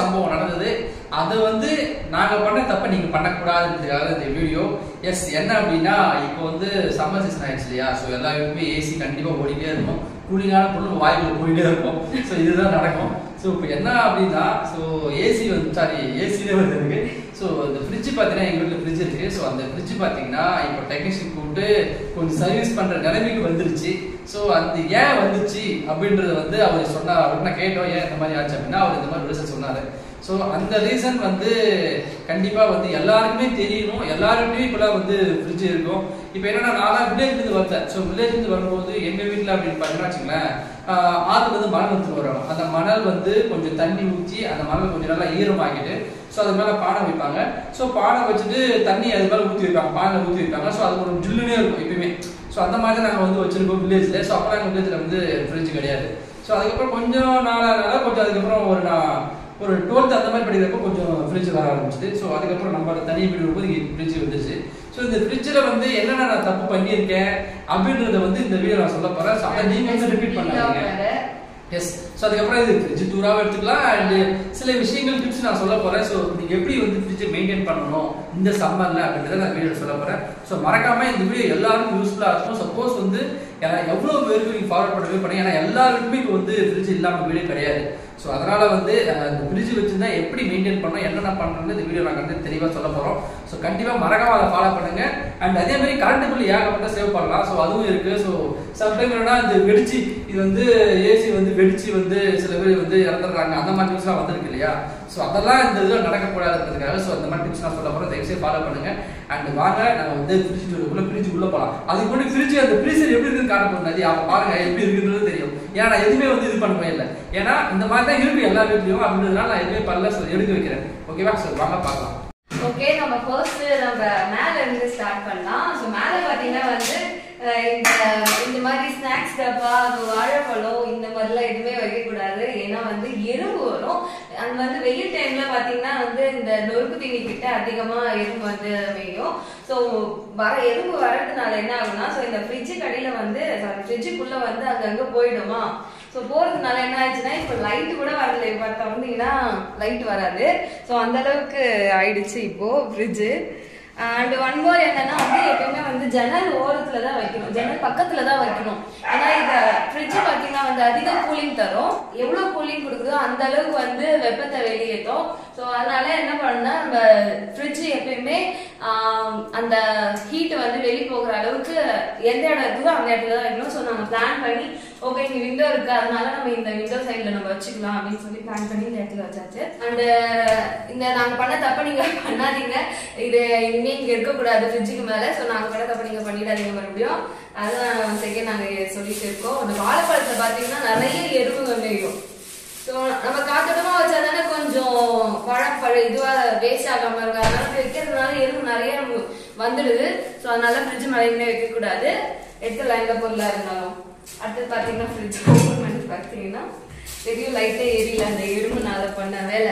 சம்பவம் நடந்தது அது வந்து நாங்க பண்ண தப்ப நீங்க பண்ணக்கூடாதுன்றதுக்காக இந்த வீடியோ எஸ் என்ன அப்படின்னா இப்போ வந்து சம்மர் சீசன் ஆயிடுச்சு இல்லையா ஸோ எல்லா வீட்டுமே ஏசி கண்டிப்பா ஓடிட்டே இருக்கும் கூலிங்கான பொருள் வாய்க்குள்ள போயிட்டே இருக்கும் ஸோ இதுதான் நடக்கும் ஸோ இப்போ என்ன அப்படின்னா ஸோ ஏசி வந்து சாரி ஏசிலே வந்து இருக்கு ஸோ இந்த ஃப்ரிட்ஜ் பார்த்தீங்கன்னா எங்கள் வீட்டில் ஃப்ரிட்ஜ் இருக்கு ஸோ அந்த ஃப்ரிட்ஜ் பார்த்தீங்கன்னா இப்போ டெக்னீஷியன் கூப்பிட்டு கொஞ்சம் சர்வீஸ் பண்ணுற நிலைமைக்கு வந்துருச்சு ஸோ அது ஏன் வந்துச்சு அப்படின்றத வந்து அவர் சொன்னார் அவர்கிட்ட நான் கேட்டோம் ஏன் இந்த மாதிரி ஆச்சு அப்படின்னா அவர் இந்த மாதிரி ரீசன் சொன்னார் ஸோ அந்த ரீசன் வந்து கண்டிப்பாக வந்து எல்லாருக்குமே தெரியணும் எல்லாருக்குமே இப்போலாம் வந்து ஃப்ரிட்ஜ் இருக்கும் இப்போ என்னன்னா நான்லாம் வில்லேஜ்லேருந்து வந்தேன் ஸோ வில்லேஜ்லேருந்து வரும்போது எங்கள் வீட்டில் அப்படின்னு பார்த்தீங்கன்னா வச்சுங்களேன் ஆஹ் ஆத்துல வந்து மணல் எடுத்துட்டு வரும் அந்த மணல் வந்து கொஞ்சம் தண்ணி ஊற்றி அந்த மணல் கொஞ்சம் நல்லா ஈரமாக்கிட்டு ஸோ அது மேலே பானை வைப்பாங்க ஸோ பானை வச்சுட்டு தண்ணி அது மேலே ஊற்றி வைப்பாங்க பானை ஊற்றி வைப்பாங்க ஸோ அது ஒரு ஜில்லுனே இருக்கும் எப்பயுமே ஸோ அந்த மாதிரி தான் நாங்கள் வந்து வச்சிருக்கோம் வில்லேஜில் ஸோ அப்போ எங்கள் வில்லேஜில் வந்து ஃப்ரிட்ஜ் கிடையாது ஸோ அதுக்கப்புறம் கொஞ்சம் நாளாக கொஞ்சம் அதுக்கப்புறம் ஒரு நான் ஒரு டுவெல்த் அந்த மாதிரி படிக்கிறப்போ கொஞ்சம் ஃப்ரிட்ஜ் வர ஆரம்பிச்சிது ஸோ அதுக்கப்புறம் நம்ம தனி வீடு வரும்போது இங்கே ஃப்ரிட்ஜ் வந்துருச்சு ஸோ இந்த ஃப்ரிட்ஜில் வந்து என்னென்ன நான் தப்பு பண்ணியிருக்கேன் அப்படின்றத வந்து இந்த வீடியோ நான் சொல்ல போகிறேன் ஸோ அதை நீங்கள் வந்து ரிப்பீட் பண்ணாதீங்க எஸ் ஸோ அதுக்கப்புறம் இது ஃப்ரிட்ஜ் டூராகவும் எடுத்துக்கலாம் அண்ட் சில விஷயங்கள் டிப்ஸ் நான் சொல்ல போகிறேன் ஸோ நீங்கள் எப்படி வந்து ஃப்ரிட்ஜை மெயின்டைன் பண்ணணும் இந்த சம்மரில் அப்படின்றத நான் வீடியோ சொல்ல போகிறேன் ஸோ மறக்காம இந்த வீடியோ எல்லாருக்கும் யூஸ்ஃபுல்லாக இருக்கும் சப்போஸ் வந்து எவ்வளோ பேருக்கு நீங்கள் ஃபார்வர்ட் பண்ணவே பண்ணி ஏன்னா எல்லாருக்குமே இப்போ வந்து ஃப்ரிட்ஜ் இல்லாமல் வீடே கிடையாது ஸோ அதனால வந்து அஹ், இந்த ஃப்ரிட்ஜ் வச்சிருந்தா எப்படி மெயின்டைன் பண்ணணும் என்னென்ன பண்ணணும்னு இந்த வீடியோ நாங்கள் வந்து தெளிவாக சொல்ல போகிறோம் ஸோ கண்டிப்பாக மறக்காம அதை ஃபாலோ பண்ணுங்க அண்ட் அதே மாதிரி கரண்ட் பில் ஏகப்பட்ட சேவ் பண்ணலாம் ஸோ அதுவும் இருக்கு ஸோ சம்டைம் என்னன்னா இந்த வெடிச்சு இது வந்து ஏசி வந்து வெடிச்சு வந்து சில பேர் வந்து இறந்துடுறாங்க அந்த மாதிரி நியூஸ்லாம் வந்திருக்கு இல்லையா ஸோ அதெல்லாம் இந்த இதில் நடக்கக்கூடாதுன்றதுக்காக ஸோ அந்த மாதிரி டிப்ஸ் நான் சொல்ல போகிறேன் தயவுசெய்து ஃபாலோ பண்ணுங்க அண்ட் வாங்க நம்ம வந்து ஃப்ரிட்ஜ் உள்ள ஃப்ரிட்ஜுக்குள்ள போகலாம் அதுக்கு முன்னாடி ஃப்ரிட்ஜ் அந்த ஃப்ரீசர் எப்படி இருக்குன்னு காட்ட போகிறது அவங்க பாருங்க எப்படி இருக்குன்றது தெரியும் ஏன்னா நான் எதுவுமே வந்து இது பண்ணவே இல்லை ஏன்னா இந்த மாதிரி தான் இருக்கு எல்லா வீட்லையும் அப்படின்றதுனால நான் எதுவுமே பண்ணல ஸோ எடுக்க வைக்கிறேன் ஓகேவா ஸோ வாங்க பார்க்கலாம் ஓகே நம்ம ஃபர்ஸ்ட் நம்ம மேல இருந்து ஸ்டார்ட் பண்ணலாம் ஸோ மேல பாத்தீங்கன்னா வந்து அஹ், இந்த இந்த மாதிரி ஸ்நாக்ஸ் டப்பா அது வாழைப்பழம் இந்த மாதிரிலாம் எதுவுமே வைக்கக்கூடாது ஏன்னா வந்து எறும்பு வரும் அது வந்து வெயில் டைம்ல பாத்தீங்கன்னா வந்து இந்த நொறுக்கு தீனி கிட்ட அதிகமா எறும்பு வந்து மேயும் ஸோ வர எறும்பு வர்றதுனால என்ன ஆகும்னா ஸோ இந்த ஃப்ரிட்ஜு கடையில வந்து சாரி ஃப்ரிட்ஜுக்குள்ள வந்து அங்கங்க போயிடுமா ஸோ போறதுனால என்ன ஆயிடுச்சுன்னா இப்போ லைட் கூட வரல இப்போ திறந்தீங்கன்னா லைட் வராது ஸோ அந்த அளவுக்கு ஆயிடுச்சு இப்போ ஃப்ரிட்ஜு அண்ட் ஒன் மோர் என்னன்னா வந்து எப்பயுமே வந்து ஜன்னல் ஓரத்துல தான் வைக்கணும் ஜன்னல் பக்கத்துல தான் வைக்கணும் ஏன்னா இந்த ஃப்ரிட்ஜ் பார்த்தீங்கன்னா வந்து அதிக கூலிங் தரும் எவ்வளோ கூலிங் கொடுக்குதோ அந்த அளவுக்கு வந்து வெப்பத்தை வெளியேற்றும் ஸோ அதனால என்ன பண்ணணும்னா நம்ம ஃப்ரிட்ஜ் எப்பயுமே ஆம், அந்த ஹீட் வந்து வெளியே போகிற அளவுக்கு எந்த இடம் இருக்குதோ அந்த இடத்துல தான் வைக்கணும் ஸோ நாங்கள் பிளான் பண்ணி ஓகே இங்கே விண்டோ இருக்கு அதனால நம்ம இந்த விண்டோ சைடில் நம்ம வச்சுக்கலாம் அப்படின்னு சொல்லி பிளான் பண்ணி இந்த இடத்துல வச்சாச்சு அண்ட் இந்த நாங்கள் பண்ண தப்ப நீங்கள் பண்ணாதீங்க இது இனிமே இங்கே இருக்கக்கூடாது ஃப்ரிட்ஜுக்கு மேலே ஸோ நாங்கள் பண்ண தப்ப நீங்கள் பண்ணிடாதீங்க மறுபடியும் அதுதான் செகண்ட் நாங்கள் சொல்லிட்டு இருக்கோம் அந்த வாழைப்பழத்தை பார்த்தீங்கன்னா நிறைய எறும்புகள் மேயும் ஸோ நம்ம காத்தோட்டமா வச்சா தானே கொஞ்சம் பழப்பழ இதுவா வேஸ்ட் ஆகாம இருக்கும் அதனால வைக்கிறதுனால எறும்பு நிறைய நமக்கு வந்துடுது ஸோ அதனால ஃப்ரிட்ஜ் மேலே வைக்க கூடாது எடுத்துலாம் எந்த பொருளா இருந்தாலும் அடுத்து பார்த்தீங்கன்னா ஃப்ரிட்ஜ் ஓப்பன் பண்ணி பார்த்தீங்கன்னா பெரிய லைட்டே எரியல அந்த எறும்புனால பண்ண வேலை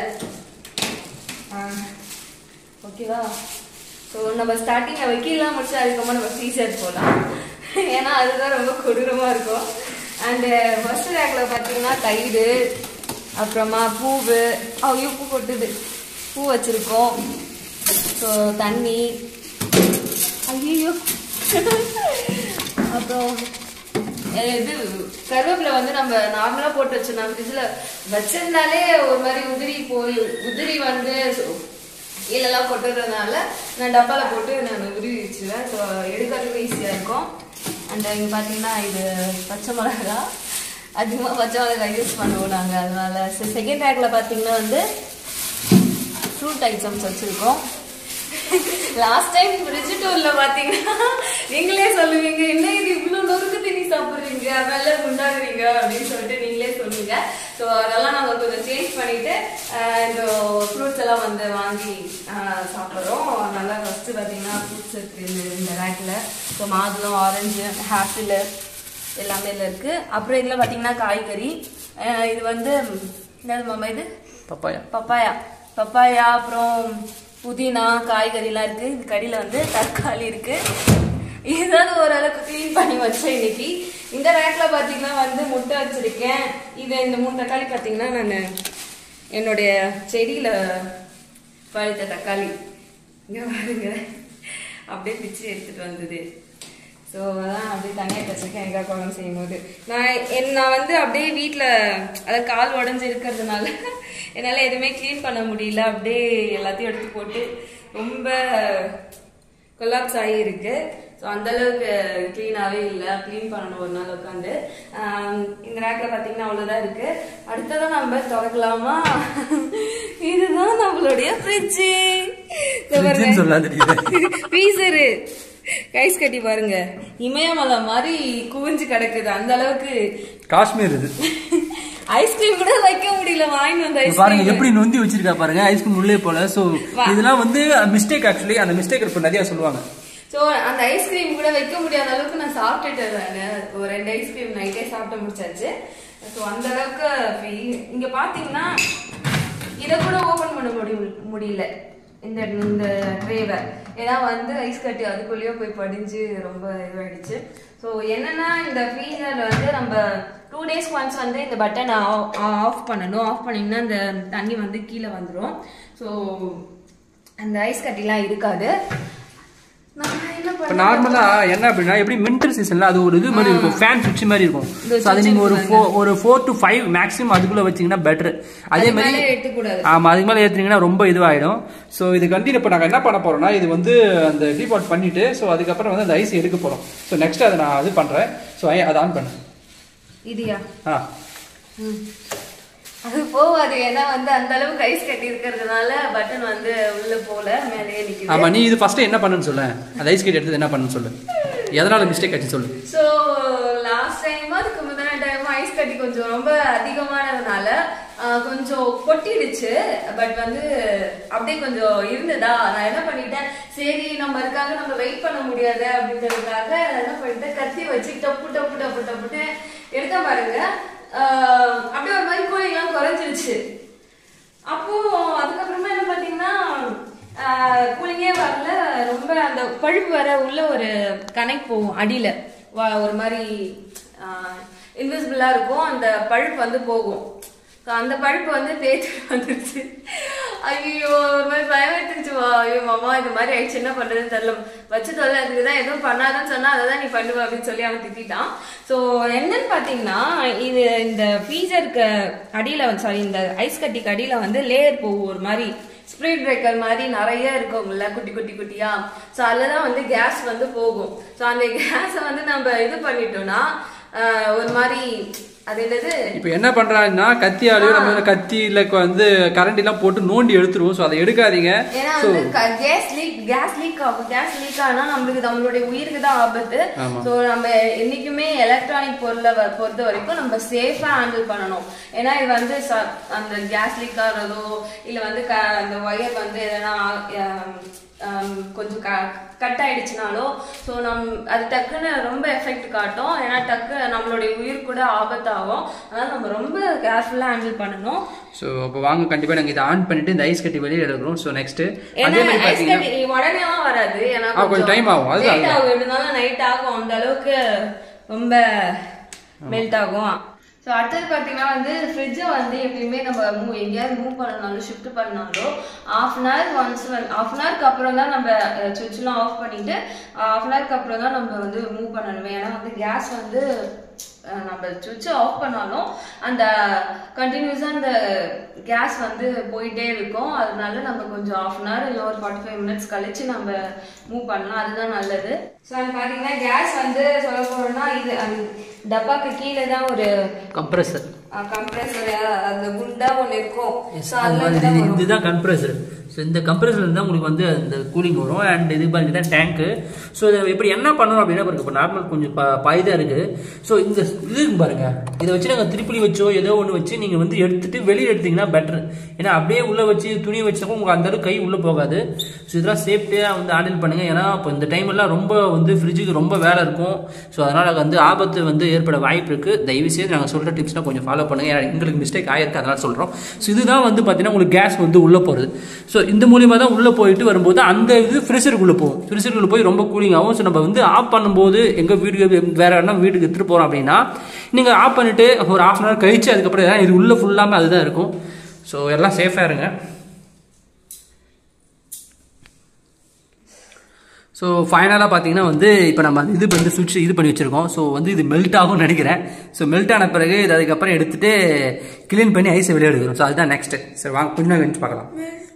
ஓகேவா ஸோ நம்ம ஸ்டார்டிங்கில் வைக்கலாம் முடிச்சு அதுக்கப்புறமா நம்ம ஃப்ரீசர் போகலாம் ஏன்னா அதுதான் ரொம்ப கொடூரமாக இருக்கும் அண்டு ஃபர்ஸ்ட் ரேக்கில் பார்த்தீங்கன்னா தயிர் அப்புறமா பூவு ஐயோ பூ கொட்டுது பூ வச்சுருக்கோம் ஸோ தண்ணி ஐயோ அப்புறம் அஹ் இது கருவேப்பிலை வந்து நம்ம நார்மலா போட்டு வச்சிருந்தோம் ஃப்ரிட்ஜில் வச்சிருந்தாலே ஒரு மாதிரி உதிரி போய் உதிரி வந்து கீழெல்லாம் கொட்டுறதுனால நான் டப்பால போட்டு நான் உருவி வச்சுருவேன் ஸோ எடுக்கிறதுக்கும் ஈஸியாக இருக்கும் அண்ட் இங்கே பார்த்தீங்கன்னா இது பச்சை மிளகா அதிகமாக பச்சை மிளகா யூஸ் பண்ணுவோம் நாங்கள் அதனால செகண்ட் ரேக்கில் பார்த்தீங்கன்னா வந்து ஃப்ரூட் ஐட்டம்ஸ் வச்சுருக்கோம் லாஸ்ட் டைம் ஃப்ரிட்ஜ் டூர்ல பாத்தீங்கன்னா நீங்களே சொல்லுவீங்க என்ன இது இவ்வளவு நொறுக்கு தண்ணி சாப்பிடுறீங்க அதனால குண்டாகுறீங்க அப்படின்னு சொல்லிட்டு நீங்களே சொல்லுங்க ஸோ அதெல்லாம் நாங்க கொஞ்சம் சேஞ்ச் பண்ணிட்டு ஆஹ் இந்த ஃப்ரூட்ஸ் எல்லாம் வந்து வாங்கி ஆஹ் சாப்பிடுறோம் அதனால ஃபர்ஸ்ட் பாத்தீங்கன்னா ஃப்ரூட்ஸ் இருக்கு இந்த இந்த ரேக்ல ஸோ மாதுளம் ஆரஞ்சு ஆப்பிள் எல்லாமே இதுல இருக்கு அப்புறம் இதுல பாத்தீங்கன்னா காய்கறி ஆஹ் இது வந்து என்னது மாமா இது பப்பாயா பப்பாயா பப்பாயா அப்புறம் புதினா காய்கறிலாம் இருக்கு இது கடியில வந்து தக்காளி இருக்கு ஏதாவது ஓரளவுக்கு க்ளீன் பண்ணி வச்சேன் இன்னைக்கு இந்த ரேக்ல பாத்தீங்கன்னா வந்து முட்டை வச்சிருக்கேன் இது இந்த மூணு தக்காளி பாத்தீங்கன்னா நான் என்னுடைய செடியில பழுத்த தக்காளி இங்க பாருங்க அப்படியே பிச்சு எடுத்துட்டு வந்தது ஸோ அதான் அப்படியே தனியாக வச்சிருக்கேன் எங்கள் குழம்பு செய்யும்போது நான் என் நான் வந்து அப்படியே வீட்டில் அதாவது கால் உடஞ்சி இருக்கிறதுனால என்னால் எதுவுமே க்ளீன் பண்ண முடியல அப்படியே எல்லாத்தையும் எடுத்து போட்டு ரொம்ப கொலாப்ஸ் ஆகி இருக்கு ஸோ அந்த அளவுக்கு க்ளீனாகவே இல்லை க்ளீன் பண்ணணும் ஒரு நாள் உட்காந்து இந்த ரேக்கில் பார்த்தீங்கன்னா அவ்வளோதான் இருக்கு அடுத்ததான் நம்ம திறக்கலாமா இதுதான் நம்மளுடைய ஃப்ரிட்ஜு Fridge-ன்னு சொல்லாதீங்க. ஃப்ரீசரு கைஸ் கட்டி பாருங்க இமயமலை மாதிரி குவிஞ்சு கிடக்குது அந்த அளவுக்கு காஷ்மீர் இது ஐஸ்கிரீம் கூட வைக்க முடியல வாங்கிட்டு வந்த இங்க பாருங்க ஐஸ்கிரீம் எப்படி நொந்தி வச்சிருக்கா பாருங்க ஐஸ்கிரீம் உள்ளே போல சோ வா. இதெல்லாம் வந்து மிஸ்டேக் ஆக்சுவலி அந்த மிஸ்டேக் இப்ப நிறைய சொல்லுவாங்க ஸோ அந்த ஐஸ்கிரீம் கூட வைக்க முடியாத அளவுக்கு நான் சாப்பிட்டுட்டேன் நான் ஒரு ரெண்டு ஐஸ்கிரீம் நைட்டே சாப்பிட்டு முடிச்சாச்சு ஸோ அந்த அளவுக்கு free- இங்க பாத்தீங்கன்னா இதை கூட ஓபன் பண்ண முடிய முடியல இந்த இந்த ட்ரேவை ஏன்னா வந்து ஐஸ் கட்டி அதுக்குள்ளேயே போய் படிஞ்சு ரொம்ப இதுவாயிடுச்சு ஸோ என்னன்னா இந்த ஃப்ரீசரில் வந்து நம்ம டூ டேஸ் ஒன்ஸ் வந்து இந்த பட்டனை ஆஃப் பண்ணணும் ஆஃப் பண்ணிங்கன்னா அந்த தண்ணி வந்து கீழே வந்துடும் ஸோ அந்த ஐஸ் கட்டிலாம் இருக்காது நான் என்ன இப்போ பண்ணேன் நார்மலா என்ன அப்படின்னா எப்படி வின்டர் சீசன்ல அது ஒரு இது மாதிரி இருக்கும் ஃபேன் சுவிட்ச் மாதிரி இருக்கும் இந்த ஸோ அது switch நீங்க ஒரு இருக்கு ஃபோ ஒரு ஃபோர் டு ஃபைவ் மேக்ஸிமம் அதுக்குள்ள வச்சீங்கன்னா பெட்டர் அதே அதுக்கு மாதிரி மேலே எடுத்துக்கூடாது. ஆமா அதுக்கு மேலே ஏற்றுனீங்கன்னா ரொம்ப இதுவாயிடும் ஸோ இது கண்டினியூ இப்போ நாங்கள் என்ன பண்ண போறோம்னா இது வந்து அந்த டீபாட் பண்ணிட்டு ஸோ அதுக்கப்புறம் வந்து அந்த ஐஸ் எடுக்க போறோம் ஸோ நெக்ஸ்ட் அதை நான் இது பண்றேன் ஸோ அதை ஆன் பண்ணு இதுயா ஆ ம். அது போகாது ஏன்னா வந்து அந்த அளவுக்கு ஐஸ் கட்டி இருக்கிறதுனால பட்டன் வந்து உள்ள போல மேலேயே நிக்குது ஆமா நீ இது ஃபர்ஸ்ட் என்ன பண்ணுன்னு சொல்ல அந்த ஐஸ் கட்டி எடுத்து என்ன பண்ணுன்னு சொல்லு எதனால மிஸ்டேக் ஆச்சு சொல்லு ஸோ லாஸ்ட் டைம் அதுக்கு முந்தின டைம் ஐஸ் கட்டி கொஞ்சம் ரொம்ப அதிகமானதுனால ஆஹ், கொஞ்சம் கொட்டிடுச்சு பட் வந்து அப்படியே கொஞ்சம் இருந்ததா நான் என்ன பண்ணிட்டேன் சரி நம்ம இருக்காங்க நம்ம வெயிட் பண்ண முடியாது அப்படின்றதுக்காக நான் என்ன பண்ணிட்டேன் கத்தி வச்சு டப்பு டப்பு டப்பு டப்புன்னு எடுத்த பாருங்க ஆஹ், அப்படியே ஒரு மாதிரி கூலிங்லாம் குறைஞ்சிருச்சு அப்போ அதுக்கப்புறமா என்ன பாத்தீங்கன்னா கூலிங்கே வரல ரொம்ப அந்த பழுப்பு வர உள்ள ஒரு கனெக்ட் போகும் அடியில வ- ஒரு மாதிரி இன்விசிபிளா இருக்கும் அந்த பழுப்பு வந்து போகும் So, அந்த பழுப்பு வந்து பேச்சு வந்துருச்சு ஐயோ ஒரு மாதிரி பயம் எடுத்துருச்சு ஐயோ மாமா இந்த மாதிரி ஆயிடுச்சு என்ன பண்றதுன்னு தெரியல வச்சு தொல்லை அதுக்கு தான் எதுவும் பண்ணாதன்னு சொன்னா அதை தான் நீ பண்ணுவ அப்படின்னு சொல்லி அவன் திட்டான் ஸோ என்னன்னு பார்த்தீங்கன்னா இது இந்த ஃப்ரீசருக்கு அடியில் வந்து சாரி இந்த ஐஸ் கட்டிக்கு அடியில் வந்து லேயர் போகும் ஒரு மாதிரி ஸ்ப்ரீட் பிரேக்கர் மாதிரி நிறைய இருக்கும்ல குட்டி குட்டி குட்டியா ஸோ அதில் தான் வந்து கேஸ் வந்து போகும் ஸோ அந்த கேஸை வந்து நம்ம இது பண்ணிட்டோம்னா ஆஹ், ஒரு மாதிரி அது என்னது இப்போ என்ன பண்றாங்கன்னா கத்தியாலேயோ நம்ம கத்தியில வந்து கரண்ட் எல்லாம் போட்டு நோண்டி எடுத்துருவோம் ஸோ அதை எடுக்காதீங்க ஏன்னா ஸோ வந்து கேஸ் லீக் கேஸ் லீக் ஆகும் கேஸ் லீக் ஆனா நம்மளுக்கு நம்மளுடைய உயிருக்கு தான் ஆபத்து ஆமா. சோ நம்ம என்னைக்குமே எலக்ட்ரானிக் பொருளை வ- பொறுத்த வரைக்கும் நம்ம சேஃபா ஹேண்டில் பண்ணணும் ஏன்னா இது வந்து ச- அந்த கேஸ் லீக் ஆகிறதோ இல்ல வந்து க- அந்த ஒயர் வந்து எதனா ஆம், ஆம், கொஞ்சம் கட் ஆயிடுச்சுனாலோ ஸோ நம் அது டக்குன்னு ரொம்ப எஃபெக்ட் காட்டும் ஏன்னா டக்கு நம்மளுடைய உயிர் கூட ஆபத்தாகும் அதனால நம்ம ரொம்ப கேர்ஃபுல்லா ஹேண்டில் பண்ணணும் ஸோ அப்போ வாங்க கண்டிப்பா நாங்கள் இதை ஆன் பண்ணிட்டு இந்த ஐஸ் கட்டி வெளியே எடுக்கிறோம் ஸோ நெக்ஸ்ட் ஏன்னா அதே மாதிரி ஐஸ் பார்த்தீங்கன்னா கட்டி உடனேலாம் வராது ஏன்னா ஆ, கொஞ்சம் time ஆகும். அதுதான், லேட் அதுதான். ஆகும் இருந்தாலும் நைட் ஆகும் அந்த அளவுக்கு ரொம்ப மெல்ட் ஆகும் ஸோ அடுத்தது பார்த்தீங்கன்னா வந்து ஃப்ரிட்ஜை வந்து எப்பயுமே நம்ம மூவ் எங்கேயாவது மூவ் பண்ணனாலும் ஷிஃப்ட் பண்ணாலும் half an hour once half an ஹவருக்கு அப்புறம் தான் நம்ம சுவிட்ச்லாம் ஆஃப் பண்ணிட்டு ஆஃப் அன் ஹவருக்கு அப்புறம் தான் நம்ம வந்து மூவ் பண்ணணுமே ஏன்னா வந்து கேஸ் வந்து அஹ், நம்ம சுவிட்ச் ஆஃப் பண்ணாலும் அந்த கண்டினியூஸாக அந்த கேஸ் வந்து போயிட்டே இருக்கும் அதனால நம்ம கொஞ்சம் ஆஃப் அன் ஹவர் இல்லை ஒரு ஃபார்ட்டி ஃபைவ் மினிட்ஸ் கழிச்சு நம்ம மூவ் பண்ணலாம் அதுதான் நல்லது ஸோ அது பார்த்தீங்கன்னா கேஸ் வந்து சொல்ல போனோம்னா இது அந்த டப்பாக்கு கீழே தான் ஒரு கம்ப்ரஸர் கம்ப்ரஸர் அந்த குண்டா ஒன்று இருக்கும் ஸோ அதில் இது இதுதான் கம்ப்ரஸர் ஸோ இந்த கம்ப்ரஸர் தான் உங்களுக்கு வந்து அந்த கூலிங் வரும் அண்ட் இது பாருங்க தான் டேங்க்கு ஸோ இதை இப்படி என்ன பண்ணணும் அப்படின்னா பாருங்க இப்போ நார்மல் கொஞ்சம் ப பாய்தான் இருக்குது ஸோ இந்த இது இருக்கு பாருங்க இதை வச்சு நாங்கள் திருப்பி வச்சோ ஏதோ ஒன்று வச்சு நீங்கள் வந்து எடுத்துட்டு வெளியே எடுத்தீங்கன்னா பெட்டர் ஏன்னா அப்படியே உள்ளே வச்சு துணி வச்சாக்கும் உங்களுக்கு அந்த அளவுக்கு கை உள்ளே போகாது ஸோ இதெல்லாம் சேஃப்டியாக வந்து ஹேண்டில் பண்ணுங்க ஏன்னா இப்போ இந்த டைம் எல்லாம் ரொம்ப வந்து ஃப்ரிட்ஜுக்கு ரொம்ப வேலை இருக்கும் ஸோ அதனால் வந்து ஆபத்து வந்து ஏற்பட வாய்ப்பு இருக்குது தயவு செய்து நாங்கள் சொல்கிற டிப்ஸ்னால் கொஞ்சம் ஃபாலோ பண்ணுங்க ஏன்னா எங்களுக்கு மிஸ்டேக் ஆயிருக்கு அதனால சொல்கிறோம் ஸோ இதுதான் வந்து பார்த்தீங்கன்னா உங்களுக்கு கேஸ் வந்து உள்ளே போகிறது ஸோ இந்த மூலியமாக தான் உள்ளே போயிட்டு வரும்போது அந்த இது ஃப்ரிசருக்குள்ளே போகும் ஃப்ரிசருக்குள்ளே போய் ரொம்ப கூலிங் ஆகும் ஸோ நம்ம வந்து ஆஃப் பண்ணும்போது எங்கள் வீட்டுக்கு வேற என்ன வீட்டுக்கு எடுத்துகிட்டு போகிறோம் அப்படின்னா நீங்கள் ஆஃப் பண்ணிட்டு ஒரு ஆஃப் அன் ஹவர் கழிச்சு அதுக்கப்புறம் ஏன்னா இது உள்ளே ஃபுல்லாமே அதுதான் இருக்கும் ஸோ எல்லாம் சேஃபாக இருங்க ஸோ ஃபைனலாக பார்த்தீங்கன்னா வந்து இப்போ நம்ம அந்த இது வந்து சுவிட்ச் இது பண்ணி வச்சுருக்கோம் ஸோ வந்து இது மெல்ட் ஆகும்னு நினைக்கிறேன் ஸோ மெல்ட் ஆன பிறகு இது அதுக்கப்புறம் எடுத்துட்டு க்ளீன் பண்ணி ஐஸை வெளியே எடுக்கிறோம் ஸோ அதுதான் நெக்ஸ்ட்டு சரி வாங்க கொஞ்சம் கழிச்சு பார்க்கலாம்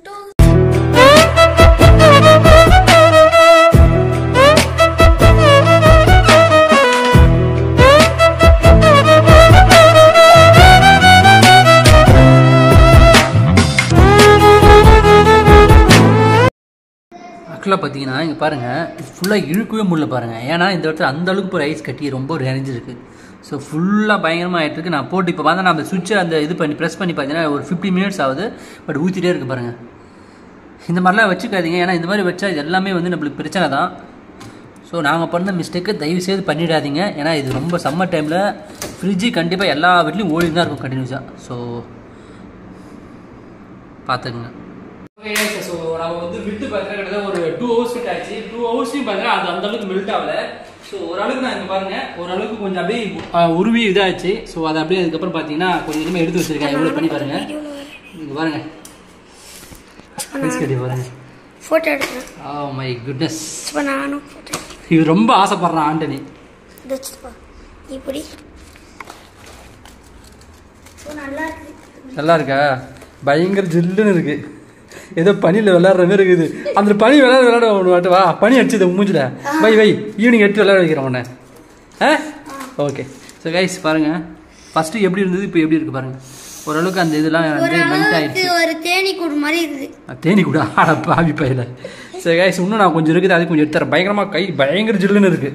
ஆக்சுவலாக பார்த்தீங்கன்னா இங்கே பாருங்கள் ஃபுல்லாக இழுக்கவே முடியல பாருங்கள் ஏன்னா இந்த இடத்துல அந்த அளவுக்கு ஒரு ஐஸ் கட்டி ரொம்ப நிறைஞ்சிருக்கு ஸோ ஃபுல்லாக பயங்கரமாக ஆகிட்டு இருக்கு நான் போட்டு இப்போ பார்த்தா நம்ம சுவிட்சை அந்த இது பண்ணி ப்ரெஸ் பண்ணி பார்த்தீங்கன்னா ஒரு ஃபிஃப்டி மினிட்ஸ் ஆகுது பட் ஊற்றிட்டே இருக்கு பாருங்கள் இந்த மாதிரிலாம் வச்சுக்காதீங்க ஏன்னா இந்த மாதிரி வச்சா இது எல்லாமே வந்து நம்மளுக்கு பிரச்சனை தான் ஸோ நாங்கள் பண்ண மிஸ்டேக்கு தயவு செய்து பண்ணிடாதீங்க ஏன்னா இது ரொம்ப சம்மர் டைமில் ஃப்ரிட்ஜு கண்டிப்பாக எல்லா வீட்லையும் ஓடி தான் இருக்கும் கண்டினியூஸாக ஸோ பார்த்துக்குங்க ஓகே ஸோ நம்ம வந்து விட்டு பார்த்தீங்கன்னா கிட்டத்தட்ட ஒரு டூ ஹவர்ஸ் கிட்ட ஆச்சு டூ ஹவர்ஸ்லையும் பார்த்தீங்கன்னா அது அந்த அளவுக்கு மெல்ட் ஆகல ஸோ ஓரளவுக்கு நான் இங்கே பாருங்க ஓரளவுக்கு கொஞ்சம் அப்படியே ஆ, உருவி இதாச்சு ஸோ அதை அப்படியே அதுக்கப்புறம் பார்த்தீங்கன்னா கொஞ்சம் இனிமேல் எடுத்து வச்சிருக்கேன் எவ்வளோ பண்ணி பாருங்க இங்கே பாருங்க ஐஸ் கட்டி பாருங்க ஃபோட்டோ எடுக்கிறேன் ஓ மை குட்னஸ் இப்போ நானும் ஃபோட்டோ இது ரொம்ப ஆசைப்படுறான் ஆண்டனி இதை வச்சுப்பா இப்படி ஸோ நல்லா இருக்கு நல்லா இருக்கா பயங்கர ஜில்லுன்னு இருக்கு ஏதோ பனியில் விளையாடுற மாதிரி இருக்குது அந்த பனி விளையாட விளையாட ஒன்று வாட்டு வா பனி அடிச்சது மூஞ்சில வை வை ஈவினிங் எடுத்து விளையாட வைக்கிறேன் உன்னை ஆ ஓகே ஸோ கைஸ் பாருங்க ஃபர்ஸ்ட் எப்படி இருந்தது இப்போ எப்படி இருக்கு பாருங்க ஓரளவுக்கு அந்த இதெல்லாம் வந்து மெல்ட் ஆயிடுச்சு ஒரு தேனி கூடு மாதிரி இருக்குது நான் தேனி கூட ஆட பாவி பையில சரி கைஸ் இன்னும் நான் கொஞ்சம் இருக்குது அது கொஞ்சம் எடுத்துறேன் பயங்கரமாக கை பயங்கர ஜில்லுன்னு இருக்கு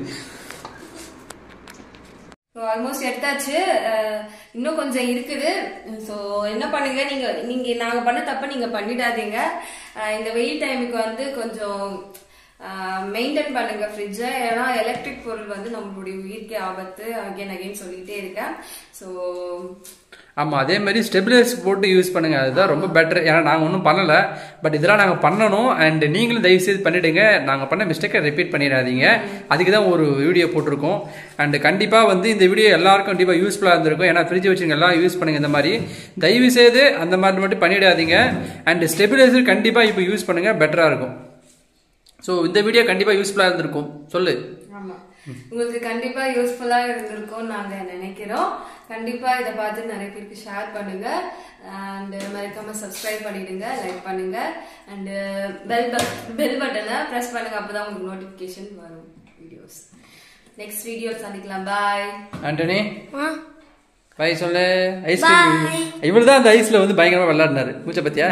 ஸோ ஆல்மோஸ்ட் எடுத்தாச்சு அஹ் இன்னும் கொஞ்சம் இருக்குது ஸோ என்ன பண்ணுங்க நீங்க நீங்க நாங்க பண்ண தப்ப நீங்க பண்ணிடாதீங்க அஹ் இந்த வெயில் டைமுக்கு வந்து கொஞ்சம் மெயின்டைன் பண்ணுங்க ஃப்ரிட்ஜை ஏன்னா எலக்ட்ரிக் பொருள் வந்து நம்மளுடைய உயிர்க்கே ஆபத்து அகைன் அகைன் சொல்லிட்டே இருக்கேன் ஸோ ஆமாம் அதே மாதிரி ஸ்டெபிலைஸ் போட்டு யூஸ் பண்ணுங்க அதுதான் ரொம்ப பெட்டர் ஏன்னா நாங்கள் ஒன்றும் பண்ணலை பட் இதெல்லாம் நாங்கள் பண்ணணும் அண்ட் நீங்களும் தயவு செய்து பண்ணிடுங்க நாங்கள் பண்ண மிஸ்டேக்கை ரிப்பீட் பண்ணிடாதீங்க அதுக்கு தான் ஒரு வீடியோ போட்டிருக்கோம் அண்ட் கண்டிப்பாக வந்து இந்த வீடியோ எல்லாருக்கும் கண்டிப்பாக யூஸ்ஃபுல்லாக இருந்திருக்கும் ஏன்னா ஃப்ரிட்ஜ் வச்சுங்க எல்லாம் யூஸ் பண்ணுங்க இந்த மாதிரி தயவு செய்து அந்த மாதிரி மட்டும் பண்ணிடாதீங்க அண்ட் ஸ்டெபிலைசர் கண்டிப்பாக இப்போ யூஸ் பண்ணுங்க பெட்டராக இருக்கும் ஸோ இந்த வீடியோ கண்டிப்பாக யூஸ்ஃபுல்லாக இருந்திருக்கும் சொல்லு ஆமா உங்களுக்கு கண்டிப்பா யூஸ்ஃபுல்லா இருந்திருக்கும் நாங்க நினைக்கிறோம் கண்டிப்பா இதை பார்த்து நிறைய பேருக்கு ஷேர் பண்ணுங்க அண்ட் மறக்காம சப்ஸ்கிரைப் பண்ணிடுங்க லைக் பண்ணுங்க அண்ட் பெல் பெல் பட்டனை பிரஸ் பண்ணுங்க அப்பதான் உங்களுக்கு நோட்டிபிகேஷன் வரும் வீடியோஸ் நெக்ஸ்ட் வீடியோ சந்திக்கலாம் பாய் ஆண்டனி ஆ பை சொல்லு ஐஸ்கிரீம் இவரு தான் அந்த ஐஸ்ல வந்து பயங்கரமா விளையாடினாரு மூச்சை பத்தியா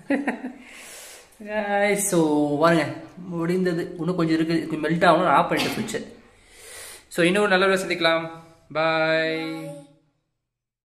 ஸோ பாருங்க முடிந்தது இன்னும் கொஞ்சம் இருக்குது மெல்ட் ஆகணும் ஆஃப் பண்ணிட்டு சுவிட்சு ஸோ இன்னும் நல்ல சந்திக்கலாம் பாய்